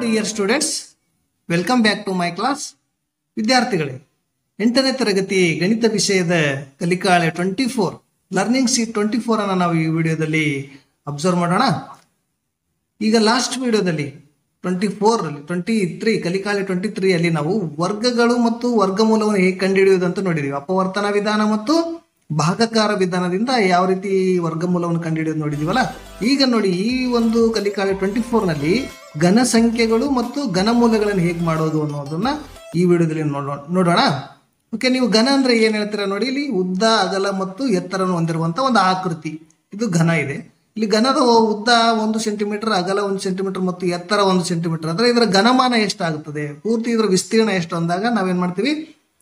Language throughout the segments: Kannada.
Dear students welcome back to my class ವಿದ್ಯಾರ್ಥಿಗಳೇ ಎಂಟನೇ ತರಗತಿ ಗಣಿತ ವಿಷಯದ ಕಲಿಕಾಳೆ twenty four learning sheet twenty four ಅನ್ನು ನಾವು ಈ ವಿಡಿಯೋದಲ್ಲಿ ಅಬ್ಸರ್ವ್ ಮಾಡೋಣ ಈಗ ಲಾಸ್ಟ್ ವಿಡಿಯೋದಲ್ಲಿ ಟ್ವೆಂಟಿ ಫೋರ್ ಅಲ್ಲಿ ಟ್ವೆಂಟಿ ತ್ರೀ ಕಲಿಕಾಲೆ ಟ್ವೆಂಟಿ ತ್ರೀ ಅಲ್ಲಿ ನಾವು ವರ್ಗಗಳು ಮತ್ತು ವರ್ಗಮೂಲವನ್ನು ಹೇಗೆ ಕಂಡುಹಿಡಿಯುವುದು ಅಂತ ನೋಡಿದೀವಿ ಅಪವರ್ತನ ವಿಧಾನ ಮತ್ತು ಭಾಗಕಾರ ವಿಧಾನದಿಂದ ಯಾವ ರೀತಿ ವರ್ಗಮೂಲವನ್ನು ಕಂಡುಹಿಡಿಯೋದು ನೋಡಿದೀವಲ್ಲ ಈಗ ನೋಡಿ ಈ ಒಂದು ಕಲಿಕಾಲೆ ಟ್ವೆಂಟಿ ಫೋರ್ ನಲ್ಲಿ ಘನ ಸಂಖ್ಯೆಗಳು ಮತ್ತು ಘನಮೂಲಗಳನ್ನು ಹೇಗೆ ಮಾಡೋದು ಅನ್ನೋದನ್ನ ಈ ವಿಡಿಯೋದಲ್ಲಿ ನೋಡೋಣ ನೋಡೋಣ ಓಕೆ ನೀವು ಘನ ಅಂದ್ರೆ ಏನ್ ಹೇಳ್ತೀರಾ ನೋಡಿ ಇಲ್ಲಿ ಉದ್ದ ಅಗಲ ಮತ್ತು ಎತ್ತರವನ್ನು ಹೊಂದಿರುವಂತ ಒಂದು ಆಕೃತಿ ಇದು ಘನ ಇದೆ ಇಲ್ಲಿ ಘನದ ಉದ್ದ ಒಂದು ಸೆಂಟಿಮೀಟರ್ ಅಗಲ ಒಂದು ಸೆಂಟಿಮೀಟರ್ ಮತ್ತು ಎತ್ತರ ಒಂದು ಸೆಂಟಿಮೀಟರ್ ಅಂದ್ರೆ ಇದರ ಘನಮಾನ ಎಷ್ಟಾಗುತ್ತದೆ ಪೂರ್ತಿ ಇದರ ವಿಸ್ತೀರ್ಣ ಎಷ್ಟು ಅಂದಾಗ ನಾವೇನ್ ಮಾಡ್ತೀವಿ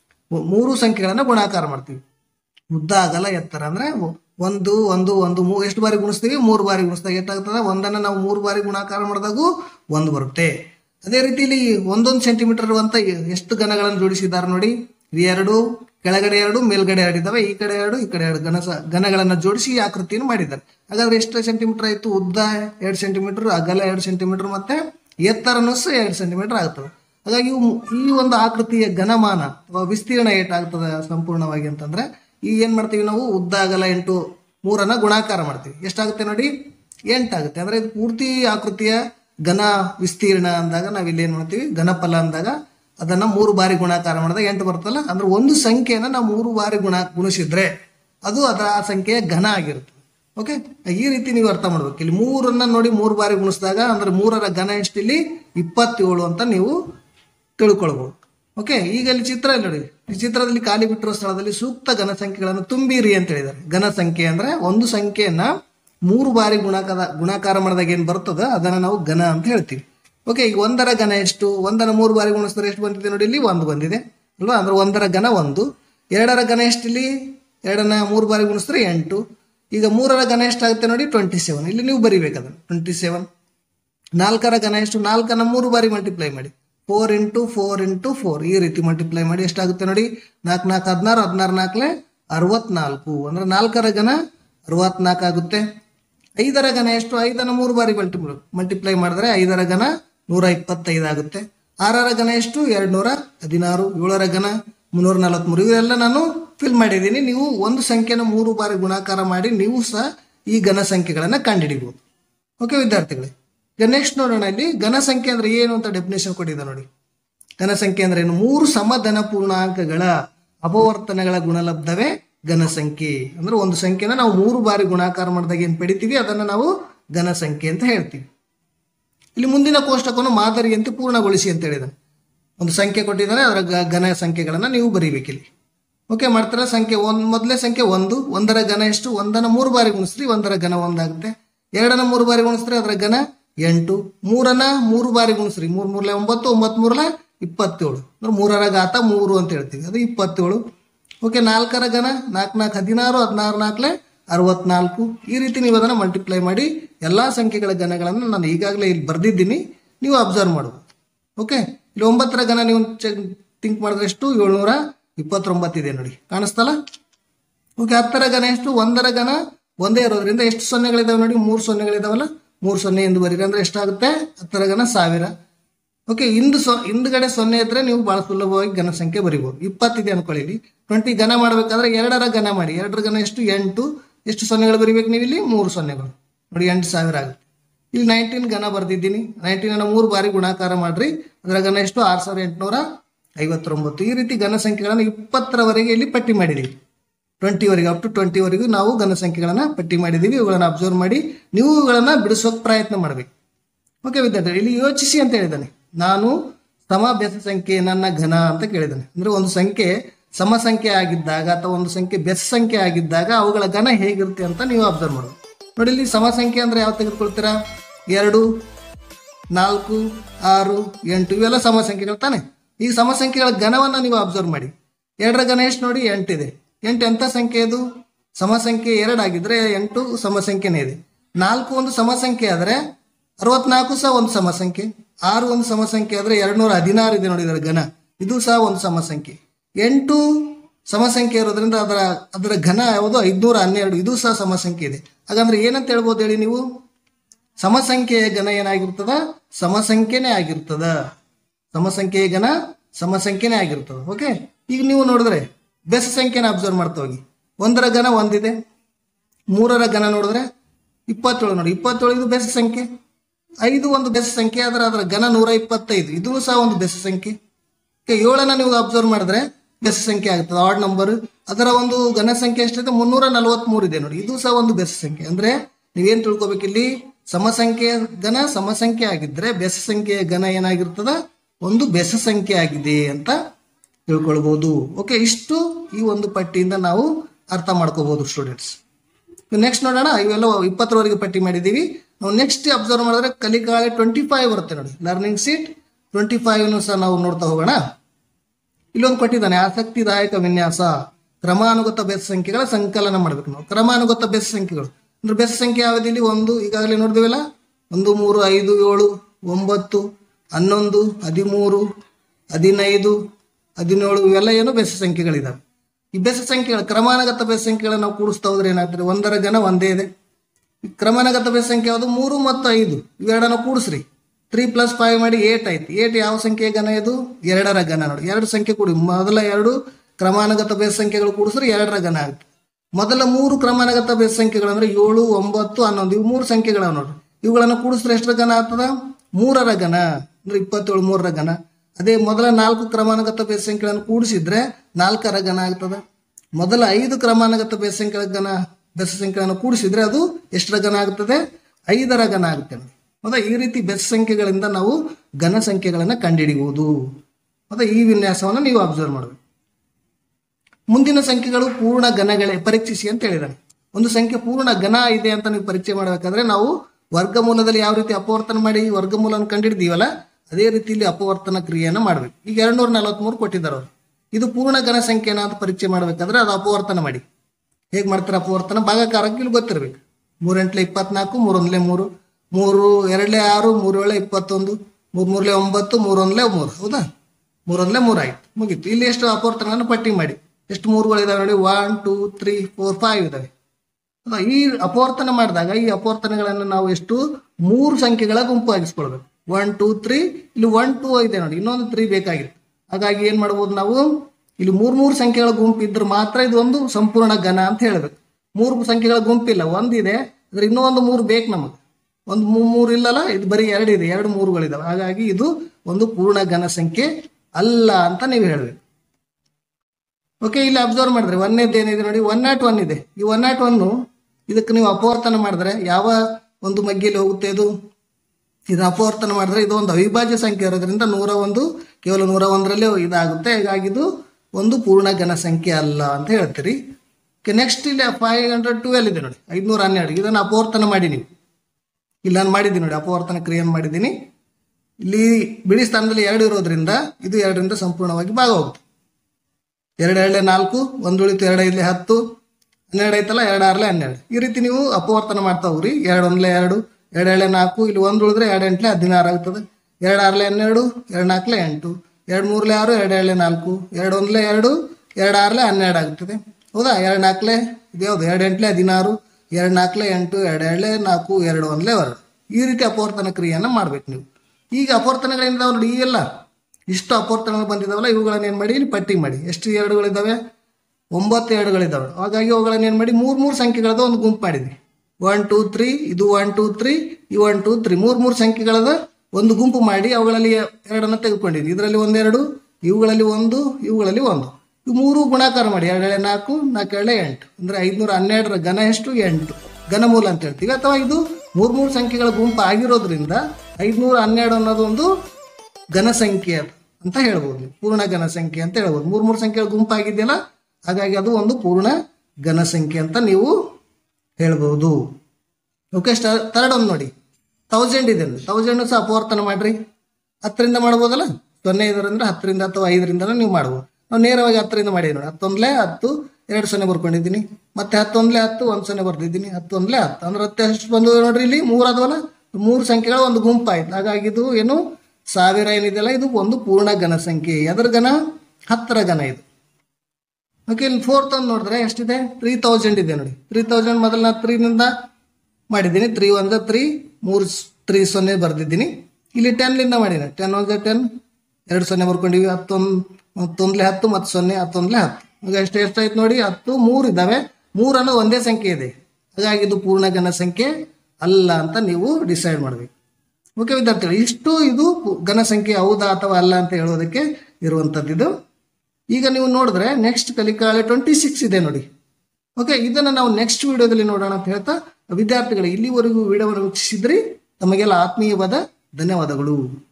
ಮೂರು ಸಂಖ್ಯೆಗಳನ್ನ ಗುಣಾಕಾರ ಮಾಡ್ತೀವಿ ಉದ್ದ ಅಗಲ ಎತ್ತರ ಅಂದ್ರೆ ಒಂದು ಒಂದು ಒಂದು ಮೂ ಎಷ್ಟು ಬಾರಿ ಗುಣಿಸ್ತೀವಿ ಮೂರು ಬಾರಿ ಗುಣಿಸಿದಾಗ ಎಷ್ಟಾಗ್ತದೆ ಒಂದನ್ನ ನಾವು ಮೂರು ಬಾರಿ ಗುಣಾಕಾರ ಮಾಡಿದಾಗೂ ಒಂದು ಬರುತ್ತೆ ಅದೇ ರೀತಿ ಇಲ್ಲಿ ಒಂದೊಂದು ಸೆಂಟಿಮೀಟರ್ ಅಂತ ಎಷ್ಟು ಘನಗಳನ್ನು ಜೋಡಿಸಿದ್ದಾರೆ ನೋಡಿ ಇದು ಎರಡು ಕೆಳಗಡೆ ಎರಡು ಮೇಲ್ಗಡೆ ಎರಡು ಇದಾವೆ ಈ ಕಡೆ ಎರಡು ಈ ಕಡೆ ಎರಡು ಘನ ಸ- ಘನಗಳನ್ನ ಜೋಡಿಸಿ ಈ ಆಕೃತಿಯನ್ನು ಮಾಡಿದ್ದಾರೆ ಹಾಗಾದ್ರೆ ಎಷ್ಟು ಸೆಂಟಿಮೀಟರ್ ಆಯ್ತು ಉದ್ದ ಎರಡು ಸೆಂಟಿಮೀಟರ್ ಅಗಲ ಎರಡು ಸೆಂಟಿಮೀಟರ್ ಮತ್ತೆ ಎತ್ತರನೂ ಸಹ ಎರಡು ಸೆಂಟಿಮೀಟರ್ ಆಗ್ತದೆ ಹಾಗಾಗಿ ಇವು- ಈ ಒಂದು ಆಕೃತಿಯ ಘನಮಾನ ಅಥವಾ ವಿಸ್ತೀರ್ಣ ಏಟಾಗ್ತದೆ ಸಂಪೂರ್ಣವಾಗಿ ಅಂತಂದ್ರೆ ಈ ಏನ್ ಮಾಡ್ತೀವಿ ನಾವು ಉದ್ದ ಅಗಲ ಎಂಟು ಮೂರನ್ನ ಗುಣಾಕಾರ ಮಾಡ್ತೀವಿ ಎಷ್ಟಾಗುತ್ತೆ ನೋಡಿ ಎಂಟಾಗುತ್ತೆ ಅಂದ್ರೆ ಇದು ಪೂರ್ತಿ ಆಕೃತಿಯ ಘನ ವಿಸ್ತೀರ್ಣ ಅಂದಾಗ ನಾವ್ ಇಲ್ಲಿ ಏನ್ ಮಾಡ್ತೀವಿ ಘನಫಲ ಅಂದಾಗ ಅದನ್ನ ಮೂರು ಬಾರಿ ಗುಣಾಕಾರ ಮಾಡಿದಾಗ ಎಂಟು ಬರುತ್ತಲ್ಲ ಅಂದ್ರೆ ಒಂದು ಸಂಖ್ಯೆಯನ್ನ ನಾವು ಮೂರು ಬಾರಿ ಗುಣ ಗುಣಿಸಿದ್ರೆ ಅದು ಅದರ ಆ ಸಂಖ್ಯೆಯ ಘನ ಆಗಿರುತ್ತೆ ಓಕೆ ಈ ರೀತಿ ನೀವು ಅರ್ಥ ಮಾಡ್ಬೇಕು ಇಲ್ಲಿ ಮೂರನ್ನ ನೋಡಿ ಮೂರು ಬಾರಿ ಗುಣಿಸಿದಾಗ ಅಂದ್ರೆ ಮೂರರ ಘನ ಎಷ್ಟಿಲ್ಲಿ ಇಪ್ಪತ್ತೇಳು ಅಂತ ನೀವು ತಿಳ್ಕೊಳ್ಬಹುದು ಓಕೆ ಈಗ ಇಲ್ಲಿ ಚಿತ್ರ ಇಲ್ಲಿ ನೋಡಿ ಈ ಚಿತ್ರದಲ್ಲಿ ಖಾಲಿ ಬಿಟ್ಟಿರೋ ಸ್ಥಳದಲ್ಲಿ ಸೂಕ್ತ ಘನ ಸಂಖ್ಯೆಗಳನ್ನು ತುಂಬಿರಿ ಅಂತ ಹೇಳಿದ್ದಾರೆ ಘನ ಸಂಖ್ಯೆ ಅಂದ್ರೆ ಒಂದು ಸಂಖ್ಯೆಯನ್ನ ಮೂರು ಬಾರಿ ಗುಣಾಕಾರ ಗುಣಾಕಾರ ಮಾಡಿದಾಗ ಏನ್ ಬರ್ತದ ಅದನ್ನ ನಾವು ಘನ ಅಂತ ಹೇಳ್ತೀವಿ ಓಕೆ ಈಗ ಒಂದರ ಘನ ಎಷ್ಟು ಒಂದರ ಮೂರು ಬಾರಿ ಗುಣಿಸಿದ್ರೆ ಎಷ್ಟು ಬಂದಿದೆ ನೋಡಿ ಇಲ್ಲಿ ಒಂದು ಬಂದಿದೆ ಅಲ್ವಾ ಅಂದ್ರೆ ಒಂದರ ಘನ ಒಂದು ಎರಡರ ಘನ ಎಷ್ಟಿಲ್ಲಿ ಎರಡನ್ನ ಮೂರು ಬಾರಿ ಗುಣಿಸಿದ್ರೆ ಎಂಟು ಈಗ ಮೂರರ ಘನ ಎಷ್ಟಾಗುತ್ತೆ ನೋಡಿ ಟ್ವೆಂಟಿ ಸೆವೆನ್ ಇಲ್ಲಿ ನೀವು ಬರಿಬೇಕು ಅದನ್ನು ಟ್ವೆಂಟಿ ಸೆವೆನ್ ನಾಲ್ಕರ ಘನ ಎಷ್ಟು ನಾಲ್ಕನ್ನ ಮೂರು ಬಾರಿ ಮಲ್ಟಿಪ್ಲೈ ಮಾಡಿ four into four into four ಈ ರೀತಿ ಮಲ್ಟಿಪ್ಲೈ ಮಾಡಿ ಎಷ್ಟಾಗುತ್ತೆ ನೋಡಿ ನಾಲ್ಕು ನಾಲ್ಕು ಹದಿನಾರು ಹದಿನಾರು ನಾಲ್ಕಲೆ ಅರವತ್ನಾಲ್ಕು ಅಂದ್ರೆ ನಾಲ್ಕರ ಘನ ಅರವತ್ನಾಲ್ಕು ಆಗುತ್ತೆ ಐದರ ಘನ ಎಷ್ಟು ಐದನ್ನ ಮೂರು ಬಾರಿ ಮಲ್ಟಿಪ್ಲೈ ಮಲ್ಟಿಪ್ಲೈ ಮಾಡಿದ್ರೆ ಐದರ ಘನ ನೂರ ಇಪ್ಪತ್ತೈದು ಆಗುತ್ತೆ ಆರರ ಘನ ಎಷ್ಟು ಎರಡು ನೂರ ಹದಿನಾರು ಏಳರ ಘನ ಮುನ್ನೂರ ನಲವತ್ಮೂರು ಇವೆಲ್ಲ ನಾನು ಫಿಲ್ ಮಾಡಿದ್ದೀನಿ ನೀವು ಒಂದು ಸಂಖ್ಯೆನ ಮೂರು ಬಾರಿ ಗುಣಾಕಾರ ಮಾಡಿ ನೀವು ಸಹ ಈ ಘನ ಸಂಖ್ಯೆಗಳನ್ನ ಕಂಡುಹಿಡಿಬಹುದು ಓಕೆ ವಿದ್ಯಾರ್ಥಿಗಳೇ ಈಗ ನೆಕ್ಸ್ಟ್ ನೋಡೋಣ ಇಲ್ಲಿ ಘನ ಸಂಖ್ಯೆ ಅಂದ್ರೆ ಏನು ಅಂತ ಡೆಫಿನೇಷನ್ ಕೊಟ್ಟಿದೆ ನೋಡಿ ಘನ ಸಂಖ್ಯೆ ಅಂದ್ರೆ ಏನು ಮೂರು ಸಮಧನ ಪೂರ್ಣಾಂಕಗಳ ಅಪವರ್ತನಗಳ ಗುಣಲಬ್ಧವೇ ಘನ ಸಂಖ್ಯೆ ಅಂದ್ರೆ ಒಂದು ಸಂಖ್ಯೆನ ನಾವು ಮೂರು ಬಾರಿ ಗುಣಾಕಾರ ಮಾಡಿದಾಗ ಏನ್ ಪಡಿತೀವಿ ಅದನ್ನ ನಾವು ಘನ ಸಂಖ್ಯೆ ಅಂತ ಹೇಳ್ತೀವಿ ಇಲ್ಲಿ ಮುಂದಿನ ಕೋಷ್ಟಕವನ್ನು ಮಾದರಿಯಂತೆ ಪೂರ್ಣಗೊಳಿಸಿ ಅಂತ ಹೇಳಿದಾನೆ ಒಂದು ಸಂಖ್ಯೆ ಕೊಟ್ಟಿದ್ದಾನೆ ಅದರ ಗ- ಘನ ಸಂಖ್ಯೆಗಳನ್ನ ನೀವು ಬರೀಬೇಕಿಲ್ಲಿ ಓಕೆ ಮಾಡ್ತಾರೆ ಸಂಖ್ಯೆ ಒಂದ್ ಮೊದಲೇ ಸಂಖ್ಯೆ ಒಂದು ಒಂದರ ಘನ ಎಷ್ಟು ಒಂದನ್ನ ಮೂರು ಬಾರಿ ಗುಣಿಸ್ರಿ ಒಂದರ ಘನ ಒಂದಾಗುತ್ತೆ ಎರಡನ್ನ ಮೂರು ಬಾರಿ ಗುಣಿಸ್ರಿ ಅದರ ಘನ ಎಂಟು ಮೂರನ್ನ ಮೂರು ಬಾರಿ ಗುಣಿಸ್ರಿ ಮೂರ್ ಮೂರ್ಲೆ ಒಂಬತ್ತು ಒಂಬತ್ತು ಮೂರ್ಲೆ ಇಪ್ಪತ್ತೇಳು ಅಂದ್ರೆ ಮೂರರ ಘಾತ ಮೂರು ಅಂತ ಹೇಳ್ತೀವಿ ಅದು ಇಪ್ಪತ್ತೇಳು ಓಕೆ ನಾಲ್ಕರ ಘನ ನಾಲ್ಕು ನಾಲ್ಕು ಹದಿನಾರು ಹದಿನಾರು ನಾಲ್ಕಲೆ ಅರವತ್ನಾಲ್ಕು ಈ ರೀತಿ ನೀವು ಅದನ್ನು ಮಲ್ಟಿಪ್ಲೈ ಮಾಡಿ ಎಲ್ಲಾ ಸಂಖ್ಯೆಗಳ ಘನಗಳನ್ನು ನಾನು ಈಗಾಗಲೇ ಇಲ್ಲಿ ಬರೆದಿದ್ದೀನಿ ನೀವು ಅಬ್ಸರ್ವ್ ಮಾಡಬಹುದು ಓಕೆ ಇಲ್ಲಿ ಒಂಬತ್ತರ ಘನ ನೀವು ಥಿಂಕ್ ಮಾಡಿದ್ರೆ ಎಷ್ಟು ಏಳ್ನೂರ ಇಪ್ಪತ್ತೊಂಬತ್ತು ಇದೆ ನೋಡಿ ಕಾಣಿಸ್ತಲ್ಲ ಓಕೆ ಹತ್ತರ ಘನ ಎಷ್ಟು ಒಂದರ ಘನ ಒಂದೇ ಇರೋದ್ರಿಂದ ಎಷ್ಟು ಸೊನ್ನೆಗಳಿದಾವೆ ನೋಡಿ ಮೂರು ಸೊನ್ನೆಗಳಿದಾವಲ್ಲ ಮೂರು ಸೊನ್ನೆ ಎಂದು ಬರೀರಿ ಅಂದ್ರೆ ಎಷ್ಟಾಗುತ್ತೆ ಹತ್ತರ ಘನ ಸಾವಿರ ಓಕೆ ಇಂದು ಸೊ ಹಿಂದ್ಗಡೆ ಸೊನ್ನೆ ಇದ್ರೆ ನೀವು ಬಹಳ ಸುಲಭವಾಗಿ ಘನ ಸಂಖ್ಯೆ ಬರಿಬಹುದು ಇಪ್ಪತ್ತಿದೆ ಅನ್ಕೊಳ್ಳಿ ಇಲ್ಲಿ ಟ್ವೆಂಟಿ ಘನ ಮಾಡಬೇಕಾದ್ರೆ ಎರಡರ ಘನ ಮಾಡಿ ಎರಡರ ಘನ ಎಷ್ಟು ಎಂಟು ಎಷ್ಟು ಸೊನ್ನೆಗಳು ಬರಿಬೇಕು ನೀವು ಇಲ್ಲಿ ಮೂರು ಸೊನ್ನೆಗಳು ನೋಡಿ ಎಂಟು ಸಾವಿರ ಆಗುತ್ತೆ ಇಲ್ಲಿ ನೈನ್ಟೀನ್ ಘನ ಬರ್ದಿದ್ದೀನಿ ನೈನ್ಟೀನ್ ಅನ್ನ ಮೂರು ಬಾರಿ ಗುಣಾಕಾರ ಮಾಡ್ರಿ ಅದರ ಘನ ಎಷ್ಟು ಆರು ಸಾವಿರದ ಎಂಟುನೂರ ಐವತ್ತೊಂಬತ್ತು ಈ ರೀತಿ ಘನ ಸಂಖ್ಯೆಗಳನ್ನು ಇಪ್ಪತ್ತರವರೆಗೆ ಇಲ್ಲಿ ಪಟ್ಟಿ ಮಾಡಿದೀವಿ ಟ್ವೆಂಟಿವರೆಗೆ ಅಪ್ ಟು ಟ್ವೆಂಟಿವರೆಗೂ ನಾವು ಘನ ಸಂಖ್ಯೆಗಳನ್ನ ಪಟ್ಟಿ ಮಾಡಿದೀವಿ ಇವುಗಳನ್ನ ಅಬ್ಸರ್ವ್ ಮಾಡಿ ನೀವು ಇವುಗಳನ್ನ ಬಿಡಿಸೋಕೆ ಪ್ರಯತ್ನ ಮಾಡಬೇಕು ಓಕೆ ವಿದ್ಯಾರ್ಥಿ ಇಲ್ಲಿ ಯೋಚಿಸಿ ಅಂತ ಹೇಳಿದ್ದಾನೆ ನಾನು ಸಮ ಬೆಸ ಸಂಖ್ಯೆ ನನ್ನ ಘನ ಅಂತ ಕೇಳಿದ್ದಾನೆ ಅಂದ್ರೆ ಒಂದು ಸಂಖ್ಯೆ ಸಮ ಸಂಖ್ಯೆ ಆಗಿದ್ದಾಗ ಅಥವಾ ಒಂದು ಸಂಖ್ಯೆ ಬೆಸ ಸಂಖ್ಯೆ ಆಗಿದ್ದಾಗ ಅವುಗಳ ಘನ ಹೇಗಿರುತ್ತೆ ಅಂತ ನೀವು ಅಬ್ಸರ್ವ್ ಮಾಡೋದು ನೋಡಿ ಇಲ್ಲಿ ಸಮ ಸಂಖ್ಯೆ ಅಂದ್ರೆ ಯಾವ ತೆಗೆದುಕೊಳ್ತೀರಾ ಎರಡು ನಾಲ್ಕು ಆರು ಎಂಟು ಇವೆಲ್ಲ ಸಮ ಸಂಖ್ಯೆಗಳು ತಾನೆ ಈ ಸಮ ಸಂಖ್ಯೆಗಳ ಘನವನ್ನ ನೀವು ಅಬ್ಸರ್ವ್ ಮಾಡಿ ಎರಡರ ಘನ ಎಷ್ಟು ನೋಡಿ ಎಂಟಿದೆ ಎಂಟು ಎಂಥ ಸಂಖ್ಯೆ ಇದು ಸಮ ಸಂಖ್ಯೆ ಎರಡಾಗಿದ್ರೆ ಎಂಟು ಸಮ ಸಂಖ್ಯೆನೇ ಇದೆ ನಾಲ್ಕು ಒಂದು ಸಮ ಸಂಖ್ಯೆ ಆದ್ರೆ ಅರವತ್ನಾಲ್ಕು ಸಹ ಒಂದು ಸಮ ಸಂಖ್ಯೆ ಆರು ಒಂದು ಸಮ ಸಂಖ್ಯೆ ಆದ್ರೆ ಎರಡ್ನೂರ ಹದಿನಾರು ಇದೆ ನೋಡಿ ಇದರ ಘನ ಇದು ಸಹ ಒಂದು ಸಮ ಸಂಖ್ಯೆ ಎಂಟು ಸಮ ಸಂಖ್ಯೆ ಇರೋದ್ರಿಂದ ಅದರ ಅದರ ಘನ ಯಾವುದು ಐದ್ನೂರ ಹನ್ನೆರಡು ಇದು ಸಹ ಸಮ ಸಂಖ್ಯೆ ಇದೆ ಹಾಗಂದ್ರೆ ಏನಂತ ಹೇಳ್ಬೋದು ಹೇಳಿ ನೀವು ಸಮಸಂಖ್ಯೆಯ ಘನ ಏನಾಗಿರ್ತದ ಸಮಸಂಖ್ಯೆನೇ ಆಗಿರ್ತದ ಸಮಸಂಖ್ಯೆಯ ಘನ ಸಮಸಂಖ್ಯೆನೇ ಆಗಿರ್ತದ ಓಕೆ ಈಗ ನೀವು ನೋಡಿದ್ರೆ ಬೆಸ ಸಂಖ್ಯೆನ ಅಬ್ಸರ್ವ್ ಮಾಡ್ತಾ ಹೋಗಿ ಒಂದರ ಘನ ಒಂದಿದೆ ಮೂರರ ಘನ ನೋಡಿದ್ರೆ ಇಪ್ಪತ್ತೇಳು ನೋಡಿ ಇಪ್ಪತ್ತೇಳು ಇದು ಬೆಸ ಸಂಖ್ಯೆ ಐದು ಒಂದು ಬೆಸ ಸಂಖ್ಯೆ ಆದ್ರೆ ಅದರ ಘನ ನೂರ ಇಪ್ಪತ್ತೈದು ಇದು ಸಹ ಒಂದು ಬೆಸ ಸಂಖ್ಯೆ ಓಕೆ ಏಳನ್ನ ನೀವು ಅಬ್ಸರ್ವ್ ಮಾಡಿದ್ರೆ ಬೆಸ ಸಂಖ್ಯೆ ಆಗ್ತದೆ ಆಡ್ ನಂಬರ್ ಅದರ ಒಂದು ಘನ ಸಂಖ್ಯೆ ಎಷ್ಟಿದೆ ಮುನ್ನೂರ ನಲವತ್ಮೂರು ಇದೆ ನೋಡಿ ಇದು ಸಹ ಒಂದು ಬೆಸ ಸಂಖ್ಯೆ ಅಂದ್ರೆ ನೀವೇನ್ ತಿಳ್ಕೊಬೇಕು ಇಲ್ಲಿ ಸಮಸಂಖ್ಯೆಯ ಘನ ಸಮಸಂಖ್ಯೆ ಆಗಿದ್ರೆ ಬೆಸ ಸಂಖ್ಯೆಯ ಘನ ಏನಾಗಿರ್ತದ ಒಂದು ಬೆಸ ಸಂಖ್ಯೆ ಆಗಿದೆ ಅಂತ ತಿಳ್ಕೊಳ್ಬಹುದು ಓಕೆ ಇಷ್ಟು ಈ ಒಂದು ಪಟ್ಟಿಯಿಂದ ನಾವು ಅರ್ಥ ಮಾಡ್ಕೋಬಹುದು ಸ್ಟೂಡೆಂಟ್ಸ್ ನೆಕ್ಸ್ಟ್ ನೋಡೋಣ ಇವೆಲ್ಲ ಇಪ್ಪತ್ತರವರೆಗೆ ಪಟ್ಟಿ ಮಾಡಿದ್ದೀವಿ ನಾವು ನೆಕ್ಸ್ಟ್ ಅಬ್ಸರ್ವ್ ಮಾಡಿದ್ರೆ ಕಲಿಕಾಳೆ ಟ್ವೆಂಟಿ ಫೈವ್ ಬರುತ್ತೆ ನೋಡಿ ಲರ್ನಿಂಗ್ ಸೀಟ್ ಟ್ವೆಂಟಿ ಫೈವ್ ಸಹ ನಾವು ನೋಡ್ತಾ ಹೋಗೋಣ ಇಲ್ಲೊಂದು ಕೊಟ್ಟಿದ್ದಾನೆ ಆಸಕ್ತಿದಾಯಕ ವಿನ್ಯಾಸ ಕ್ರಮಾನುಗತ ಬೆಸ ಸಂಖ್ಯೆಗಳ ಸಂಕಲನ ಮಾಡಬೇಕು ನಾವು ಕ್ರಮಾನುಗತ ಬೆಸ ಸಂಖ್ಯೆಗಳು ಅಂದ್ರೆ ಬೆಸ ಸಂಖ್ಯೆ ಯಾವ್ದಿಲ್ಲಿ ಒಂದು ಈಗಾಗಲೇ ನೋಡಿದಿವಲ್ಲ ಒಂದು ಮೂರು ಐದು ಏಳು ಒಂಬತ್ತು ಹನ್ನೊಂದು ಹದಿಮೂರು ಹದಿನೈದು ಹದಿನೇಳು ಇವೆಲ್ಲ ಏನು ಬೆಸ ಸಂಖ್ಯೆಗಳಿದಾವೆ ಈ ಬೆಸ ಸಂಖ್ಯೆಗಳು ಕ್ರಮಾನುಗತ ಬೆಸ ಸಂಖ್ಯೆಗಳನ್ನ ನಾವು ಕೂಡಿಸ್ತಾ ಹೋದ್ರೆ ಏನಾಗ್ತದೆ ಒಂದರ ಘನ ಒಂದೇ ಇದೆ ಈ ಕ್ರಮಾನುಗತ ಬೆಸ ಸಂಖ್ಯೆ ಯಾವುದು ಮೂರು ಮತ್ತು ಐದು ಇವೆರಡನ್ನ ಕೂಡಿಸ್ರಿ ತ್ರೀ ಪ್ಲಸ್ ಫೈವ್ ಮಾಡಿ ಏಟ್ ಆಯ್ತು ಏಟ್ ಯಾವ ಸಂಖ್ಯೆಯ ಘನ ಇದು ಎರಡರ ಘನ ನೋಡಿ ಎರಡು ಸಂಖ್ಯೆ ಕೂಡಿ ಮೊದಲ ಎರಡು ಕ್ರಮಾನುಗತ ಬೇಸ್ ಸಂಖ್ಯೆಗಳು ಕೂಡಿಸ್ರೆ ಎರಡರ ಘನ ಆಗುತ್ತೆ ಮೊದಲ ಮೂರು ಕ್ರಮಾನುಗತ ಬೇಸ್ ಸಂಖ್ಯೆಗಳು ಅಂದ್ರೆ ಏಳು ಒಂಬತ್ತು ಹನ್ನೊಂದು ಇವು ಮೂರು ಸಂಖ್ಯೆಗಳವ ನೋಡ್ರಿ ಇವುಗಳನ್ನು ಕೂಡಿಸ್ರೆ ಎಷ್ಟರ ಘನ ಆಗ್ತದ ಮೂರರ ಘನ ಅಂದ್ರೆ ಇಪ್ಪತ್ತೇಳು ಮೂರರ ಘನ ಅದೇ ಮೊದಲ ನಾಲ್ಕು ಕ್ರಮಾನುಗತ ಬೇಸ್ ಸಂಖ್ಯೆಗಳನ್ನು ಕೂಡಿಸಿದ್ರೆ ನಾಲ್ಕರ ಘನ ಆಗ್ತದ ಮೊದಲ ಐದು ಕ್ರಮಾನುಗತ ಬೇಸ್ ಸಂಖ್ಯೆಗಳ ಘನ ಬೆಸ ಸಂಖ್ಯೆಗಳನ್ನು ಕೂಡಿಸಿದ್ರೆ ಅದು ಎಷ್ಟರ ಘನ ಆಗುತ್ತದೆ ಐದರ ಘನ ಆಗುತ್ತೆ ನೋಡಿ. ಹೌದಾ ಈ ರೀತಿ ಬೆಸ ಸಂಖ್ಯೆಗಳಿಂದ ನಾವು ಘನ ಸಂಖ್ಯೆಗಳನ್ನು ಕಂಡುಹಿಡಿಯುವುದು ಹೌದಾ ಈ ವಿನ್ಯಾಸವನ್ನು ನೀವು ಅಬ್ಸರ್ವ್ ಮಾಡಬೇಕು ಮುಂದಿನ ಸಂಖ್ಯೆಗಳು ಪೂರ್ಣ ಘನಗಳೇ ಪರೀಕ್ಷಿಸಿ ಅಂತ ಹೇಳಿದಾನೆ ಒಂದು ಸಂಖ್ಯೆ ಪೂರ್ಣ ಘನ ಇದೆ ಅಂತ ನೀವು ಪರೀಕ್ಷೆ ಮಾಡಬೇಕಾದ್ರೆ ನಾವು ವರ್ಗಮೂಲದಲ್ಲಿ ಯಾವ ರೀತಿ ಅಪವರ್ತನ ಮಾಡಿ ವರ್ಗಮೂಲವನ್ನು ಕಂಡಿಡಿದೀವಲ್ಲ ಅದೇ ರೀತಿಯಲ್ಲಿ ಅಪವರ್ತನ ಕ್ರಿಯೆಯನ್ನು ಮಾಡಬೇಕು ಈಗ ಎರಡ್ನೂರ ನಲವತ್ಮೂರು ಕೊಟ್ಟಿದ್ದಾರೆ ಅವರು ಇದು ಪೂರ್ಣ ಘನ ಸಂಖ್ಯೆನ ಅಂತ ಪರೀಕ್ಷೆ ಮಾಡಬೇಕಾದ್ರೆ ಅದು ಅಪವರ್ತನ ಮಾಡಿ ಹೇಗೆ ಮಾಡ್ತಾರೆ ಅಪವರ್ತನ ಭಾಗಕಾರಕ್ಕೆ ಇಲ್ಲಿ ಗೊತ್ತಿರಬೇಕು ಮೂರೆಂಟ್ಲೆ ಇಪ್ಪತ್ನಾಲ್ಕು ಮೂರೊಂದ್ಲೆ ಮೂರು ಮೂರು ಎರಡ್ಲೆ ಆರು ಮೂರೇಳೆ ಇಪ್ಪತ್ತೊಂದು ಮೂರ್ ಮೂರ್ಲೆ ಒಂಬತ್ತು ಮೂರೊಂದ್ಲೆ ಮೂರು ಹೌದಾ ಮೂರೊಂದ್ಲೆ ಮೂರು ಆಯ್ತು ಮುಗೀತು ಇಲ್ಲಿ ಎಷ್ಟು ಅಪವರ್ತನಗಳನ್ನು ಪಟ್ಟಿ ಮಾಡಿ ಎಷ್ಟು ಮೂರುಗಳಿದಾವೆ ನೋಡಿ one two three four five ಇದಾವೆ ಹೌದಾ? ಈ ಅಪವರ್ತನ ಮಾಡಿದಾಗ ಈ ಅಪವರ್ತನಗಳನ್ನು ನಾವು ಎಷ್ಟು ಮೂರು ಸಂಖ್ಯೆಗಳ ಗುಂಪು ಆಗಿಸ್ಕೊಳ್ಬೇಕು ಒನ್ ಟೂ ತ್ರೀ ಇಲ್ಲಿ ಒನ್ ಟೂ ಇದೆ ನೋಡಿ ಇನ್ನೊಂದು ತ್ರೀ ಬೇಕಾಗಿತ್ತು ಹಾಗಾಗಿ ಏನ್ ಮಾಡ್ಬೋದು ನಾವು ಇಲ್ಲಿ ಮೂರ್ ಮೂರು ಸಂಖ್ಯೆಗಳ ಗುಂಪು ಇದ್ರೆ ಮಾತ್ರ ಇದು ಒಂದು ಸಂಪೂರ್ಣ ಘನ ಅಂತ ಹೇಳ್ಬೇಕು ಮೂರು ಸಂಖ್ಯೆಗಳ ಗುಂಪಿಲ್ಲ ಒಂದಿದೆ ಅದ್ರ ಇನ್ನೂ ಒಂದು ಮೂರು ಬೇಕು ನಮಗೆ ಒಂದು ಮೂ- ಮೂರು ಇಲ್ಲಲ್ಲ ಇದು ಬರೀ ಎರಡು ಇದೆ ಎರಡು ಮೂರುಗಳಿದಾವೆ ಹಾಗಾಗಿ ಇದು ಒಂದು ಪೂರ್ಣ ಘನ ಸಂಖ್ಯೆ ಅಲ್ಲ ಅಂತ ನೀವು ಹೇಳ್ಬೇಕು ಓಕೆ ಇಲ್ಲಿ ಅಬ್ಸರ್ವ್ ಮಾಡಿದ್ರೆ ಒಂದೇದು ಏನಿದೆ ನೋಡಿ ಒನ್ ನಾಟ್ ಒನ್ ಇದೆ ಈ ಒನ್ ನಾಟ್ ಒನ್ ಇದಕ್ಕೆ ನೀವು ಅಪವರ್ತನ ಮಾಡಿದ್ರೆ ಯಾವ ಒಂದು ಮಗ್ಗಿಯಲ್ಲಿ ಹೋಗುತ್ತೆ ಇದು ಇದು ಅಪವರ್ತನ ಮಾಡಿದ್ರೆ ಇದು ಒಂದು ಅವಿಭಾಜ್ಯ ಸಂಖ್ಯೆ ಇರೋದ್ರಿಂದ ನೂರ ಒಂದು ಕೇವಲ ನೂರ ಒಂದರಲ್ಲೇ ಇದಾಗುತ್ತೆ ಹೀಗಾಗಿ ಇದು ಒಂದು ಪೂರ್ಣ ಘನ ಸಂಖ್ಯೆ ಅಲ್ಲ ಅಂತ ಹೇಳ್ತೀರಿ ನೆಕ್ಸ್ಟ್ ಇಲ್ಲಿ ಫೈವ್ ಹಂಡ್ರೆಡ್ ಟ್ವೆಲ್ ಇದೆ ನೋಡಿ ಐದ್ನೂರ ಹನ್ನೆರಡು ಇದನ್ನು ಅಪವರ್ತನ ಮಾಡಿ ನೀವು ಇಲ್ಲಿ ನಾನು ಮಾಡಿದ್ದೀನಿ ನೋಡಿ ಅಪವರ್ತನ ಕ್ರಿಯೆಯನ್ನು ಮಾಡಿದ್ದೀನಿ ಇಲ್ಲಿ ಬಿಳಿ ಸ್ಥಾನದಲ್ಲಿ ಎರಡು ಇರೋದ್ರಿಂದ ಇದು ಎರಡರಿಂದ ಸಂಪೂರ್ಣವಾಗಿ ಭಾಗ ಹೋಗುತ್ತೆ ಎರಡು ಎರಡಲೆ ನಾಲ್ಕು ಒಂದು ಉಳಿತು ಎರಡು ಐದಲೆ ಹತ್ತು ಹನ್ನೆರಡು ಐತಲ್ಲ ಎರಡು ಆರ್ಲೆ ಹನ್ನೆರಡು ಈ ರೀತಿ ನೀವು ಅಪವರ್ತನ ಮಾಡ್ತಾ ಹೋಗ್ರಿ ಎರಡು ಒಂದ್ಲೆ ಎರಡು ಎರಡು ಏಳೆ ನಾಲ್ಕು ಇಲ್ಲಿ ಒಂದು ಉಳಿದ್ರೆ ಎರಡು ಎಂಟ್ಲೆ ಹದಿನಾರು ಆಗ್ತದೆ ಎರಡು ಆರ್ಲೆ ಹನ್ನೆರಡು ಎರಡು ನಾಲ್ಕಲೆ ಎಂಟು ಎರಡು ಮೂರ್ಲೆ ಆರು ಎರಡು ಏಳೆ ನಾಲ್ಕು ಎರಡು ಒಂದ್ಲೆ ಎರಡು ಎರಡು ಆರ್ಲೆ ಹನ್ನೆರಡು ಆಗ್ತದೆ ಹೌದಾ ಎರಡು ನಾಲ್ಕಲೆ ಇದು ಯಾವುದು ಎರಡು ಎಂಟ್ಲೆ ಹದಿನಾರು ಎರಡು ನಾಲ್ಕಲೆ ಎಂಟು ಎರಡು ಏಳೆ ನಾಲ್ಕು ಎರಡು ಒಂದ್ಲೆ ಎರಡು ಈ ರೀತಿ ಅಪವರ್ತನ ಕ್ರಿಯೆಯನ್ನು ಮಾಡ್ಬೇಕು ನೀವು ಈಗ ಅಪವರ್ತನಗಳಿಂದ ನೋಡಿ ಈ ಎಲ್ಲ ಇಷ್ಟು ಅಪವರ್ತನಗಳು ಬಂದಿದಾವಲ್ಲ ಇವುಗಳನ್ನ ಏನು ಮಾಡಿ ಇಲ್ಲಿ ಪಟ್ಟಿ ಮಾಡಿ ಎಷ್ಟು ಎರಡುಗಳಿದ್ದಾವೆ ಒಂಬತ್ತು ಎರಡುಗಳಿದ್ದಾವೆ ಹಾಗಾಗಿ ಅವುಗಳನ್ನ ಏನು ಮಾಡಿ ಮೂರು ಮೂರು ಸಂಖ್ಯೆಗಳದ ಒಂದು ಗುಂಪು ಮಾಡಿದ್ವಿ ಒನ್ ಟೂ ತ್ರೀ ಇದು ಒನ್ ಟೂ ತ್ರೀ ಈ ಒನ್ ಟೂ ತ್ರೀ ಮೂರು ಮೂರು ಸಂಖ್ಯೆಗಳದ ಒಂದು ಗುಂಪು ಮಾಡಿ ಅವುಗಳಲ್ಲಿ ಎರಡನ್ನ ತೆಗೆದುಕೊಂಡಿದ್ವಿ ಇದರಲ್ಲಿ ಒಂದೆರಡು ಇವುಗಳಲ್ಲಿ ಒಂದು ಇವುಗಳಲ್ಲಿ ಒಂದು ಇವು ಮೂರು ಗುಣಾಕಾರ ಮಾಡಿ ಎರಡೆಳೆ ನಾಲ್ಕು ನಾಲ್ಕೆರಡೆ ಎಂಟು ಅಂದ್ರೆ ಐದುನೂರ ಹನ್ನೆರಡರ ಘನ ಎಷ್ಟು ಎಂಟು ಘನಮೂಲ ಅಂತ ಹೇಳ್ತೀವಿ ಅಥವಾ ಇದು ಮೂರು ಮೂರು ಸಂಖ್ಯೆಗಳ ಗುಂಪು ಆಗಿರೋದ್ರಿಂದ ಐದುನೂರ ಹನ್ನೆರಡು ಅನ್ನೋದು ಒಂದು ಘನ ಸಂಖ್ಯೆ ಅದು ಅಂತ ಹೇಳ್ಬೋದು ನೀವು. ಪೂರ್ಣ ಘನ ಸಂಖ್ಯೆ ಅಂತ ಹೇಳ್ಬೋದು ಮೂರ್ ಮೂರು ಸಂಖ್ಯೆಗಳ ಗುಂಪಾಗಿದೆಯಲ್ಲ ಹಾಗಾಗಿ ಅದು ಒಂದು ಪೂರ್ಣ ಘನ ಸಂಖ್ಯೆ ಅಂತ ನೀವು ಹೇಳ್ಬೋದು ಓಕೆ ಥರ್ಡ್ ಒಂದು ನೋಡಿ ತೌಸಂಡ್ ಇದೆ ತೌಸಂಡ್ ಸಹ ಅಪವರ್ತನ ಮಾಡ್ರಿ ಹತ್ತರಿಂದ ಮಾಡ್ಬೋದಲ್ಲ ಸೊನ್ನೆ ಇದರಿಂದ ಹತ್ತರಿಂದ ಅಥವಾ ಐದರಿಂದ ನೀವು ಮಾಡ್ಬೋದು ನಾವು ನೇರವಾಗಿ ಹತ್ತರಿಂದ ಮಾಡಿದ್ವಿ ನೋಡಿ ಹತ್ತೊಂದ್ಲೆ ಹತ್ತು ಎರಡು ಸೊನ್ನೆ ಬರ್ಕೊಂಡಿದ್ದೀನಿ ಮತ್ತೆ ಹತ್ತೊಂದ್ಲೆ ಹತ್ತು ಒಂದು ಸೊನ್ನೆ ಬರ್ದಿದ್ದೀನಿ ಹತ್ತೊಂದ್ಲೆ ಹತ್ತು ಅಂದ್ರೆ ಹತ್ತು ಎಷ್ಟು ಬಂದು ನೋಡ್ರಿ ಇಲ್ಲಿ ಮೂರು ಆದವಲ್ಲ ಮೂರು ಸಂಖ್ಯೆಗಳ ಒಂದು ಗುಂಪಾಯ್ತು ಹಾಗಾಗಿ ಇದು ಏನು ಸಾವಿರ ಏನಿದೆಯಲ್ಲ ಇದು ಒಂದು ಪೂರ್ಣ ಘನ ಸಂಖ್ಯೆ ಅದರ ಘನ ಹತ್ತರ ಘನ ಇದು ಓಕೆ ಇಲ್ಲಿ ಫೋರ್ತ್ ಒಂದು ನೋಡಿದ್ರೆ ಎಷ್ಟಿದೆ ತ್ರೀ ತೌಸಂಡ್ ಇದೆ ನೋಡಿ ತ್ರೀ ತೌಸಂಡ್ ಮೊದಲ ತ್ರೀನಿಂದ ಮಾಡಿದ್ದೀನಿ ತ್ರೀ ಒನ್ ತ್ರೀ ಮೂರು ತ್ರೀ ಸೊನ್ನೆ ಬರೆದಿದ್ದೀನಿ ಇಲ್ಲಿ ಟೆನ್ಲಿಂದ ಮಾಡಿನ ಟೆನ್ ಒಂದು ಟೆನ್ ಎರಡು ಸೊನ್ನೆ ಬರ್ಕೊಂಡಿವಿ ಹತ್ತೊಂದು ಹತ್ತೊಂದ್ಲೆ ಹತ್ತು ಮತ್ತು ಸೊನ್ನೆ ಹತ್ತೊಂದ್ಲೆ ಹತ್ತು ಈಗ ಎಷ್ಟು ಎಷ್ಟಾಯ್ತು ನೋಡಿ ಹತ್ತು ಮೂರು ಇದ್ದಾವೆ ಮೂರು ಅನ್ನೋದು ಒಂದೇ ಸಂಖ್ಯೆ ಇದೆ ಹಾಗಾಗಿ ಇದು ಪೂರ್ಣ ಘನ ಸಂಖ್ಯೆ ಅಲ್ಲ ಅಂತ ನೀವು ಡಿಸೈಡ್ ಮಾಡಬೇಕು ಓಕೆ ವಿದ್ಯಾರ್ಥಿಗಳು ಇಷ್ಟು ಇದು ಪು- ಘನ ಸಂಖ್ಯೆ ಹೌದಾ ಅಥವಾ ಅಲ್ಲ ಅಂತ ಹೇಳೋದಕ್ಕೆ ಇರುವಂಥದ್ದು ಇದು ಈಗ ನೀವು ನೋಡಿದ್ರೆ ನೆಕ್ಸ್ಟ್ ಕಲಿಕಾಳೆ ಟ್ವೆಂಟಿ ಸಿಕ್ಸ್ ಇದೆ ನೋಡಿ ಓಕೆ ಇದನ್ನು ನಾವು ನೆಕ್ಸ್ಟ್ ವಿಡಿಯೋದಲ್ಲಿ ನೋಡೋಣ ಅಂತ ಹೇಳ್ತಾ ವಿದ್ಯಾರ್ಥಿಗಳು ಇಲ್ಲಿವರೆಗೂ ವಿಡಿಯೋವನ್ನು ವೀಕ್ಷಿಸಿದ್ರಿ ತಮಗೆಲ್ಲ ಆತ್ಮೀಯವಾದ ಧನ್ಯವಾದಗಳು